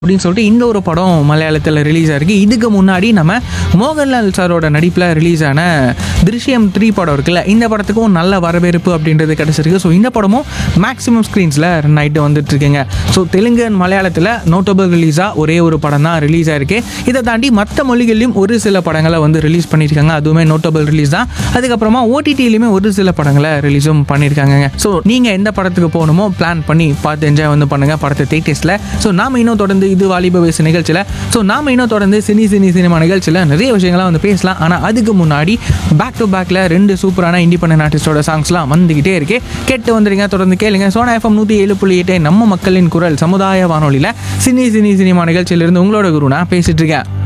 அப்படின்னு சொல்லிட்டு இந்த ஒரு படம் மலையாளத்தில் ரிலீஸ் ஆயிருக்கு இதுக்கு முன்னாடி நம்ம மோகன்லால் சாரோட நடிப்பில் ரிலீஸ் ஆன திருஷ்யம் த்ரீ படம் இருக்குல்ல இந்த படத்துக்கும் நல்ல வரவேற்பு அப்படின்றது கிடச்சிருக்கு ஸோ இந்த படமும் மேக்ஸிமம் ஸ்க்ரீன்ஸில் ரன் ஆகிட்டு வந்துட்டு இருக்குங்க ஸோ தெலுங்கு and மலையாளத்தில் நோட்டபிள் ரிலீஸாக ஒரே ஒரு படம் தான் ரிலீஸ் ஆயிருக்கு இதை தாண்டி மற்ற மொழிகள்லையும் ஒரு சில படங்களை வந்து ரிலீஸ் பண்ணியிருக்காங்க அதுவுமே நோட்டபிள் ரிலீஸ் தான் அதுக்கப்புறமா ஓடிடிலையுமே ஒரு சில படங்களை ரிலீஸும் பண்ணியிருக்காங்க ஸோ நீங்கள் எந்த படத்துக்கு போகணுமோ பிளான் பண்ணி பார்த்து என்ஜாய் வந்து பண்ணுங்க படத்தை தேட்டர்ஸில் ஸோ நாம இன்னும் தொடர்ந்து இது வாலிப வயசு நிகழ்ச்சியில் ஸோ நாம இன்னும் தொடர்ந்து சினி சினி சினிமா நிகழ்ச்சியில் நிறைய விஷயங்கள்லாம் வந்து பேசலாம் ஆனால் அதுக்கு முன்னாடி பேக் டு பேக்கில் ரெண்டு சூப்பரான இண்டிபெண்டன்ட் ஆர்டிஸ்டோட சாங்ஸ்லாம் வந்துக்கிட்டே இருக்கு கேட்டு வந்துடுங்க தொடர்ந்து கேளுங்க சோனா எஃப்எம் நூற்றி ஏழு புள்ளி எட்டு நம்ம மக்களின் குரல் சமுதாய வானொலியில் சினி சினி சினிமா நிகழ்ச்சியிலிருந்து உங்களோட குரு நான் பேசிட்டு இருக்கேன்